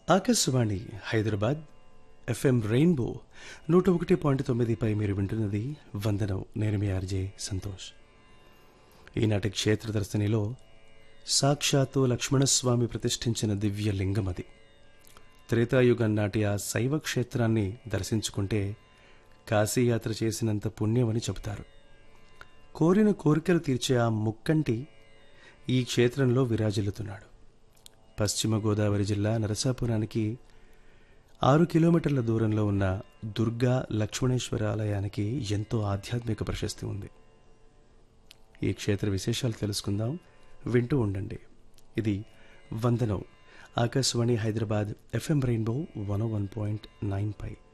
Akashvani Hyderabad FM rainbow నూట ఒకటి point తొమ్మిదిపై మీరు వింటున్నది వందనం నేను మీ ఆర్జే సంతోష్ ఈనాటి క్షేత్ర దర్శనిలో సాక్షాత్తు లక్ష్మణస్వామి ప్రతిష్ఠించిన దివ్య లింగం అది త్రేతాయుగం నాటి ఆ శైవ క్షేత్రాన్ని దర్శించుకుంటే కాశీయాత్ర చేసినంత పుణ్యమని చెబుతారు కోరిన కోరికలు తీర్చే ఆ ముక్కంటి ఈ క్షేత్రంలో విరాజిల్లుతున్నాడు పశ్చిమ గోదావరి జిల్లా నరసాపురానికి ఆరు కిలోమీటర్ల దూరంలో ఉన్న దుర్గా లక్ష్మణేశ్వర ఆలయానికి ఎంతో ఆధ్యాత్మిక ప్రశస్తి ఉంది ఈ క్షేత్ర విశేషాలు తెలుసుకుందాం వింటూ ఉండండి ఇది వందనం Akashvani Hyderabad FM rainbow one one point nine పై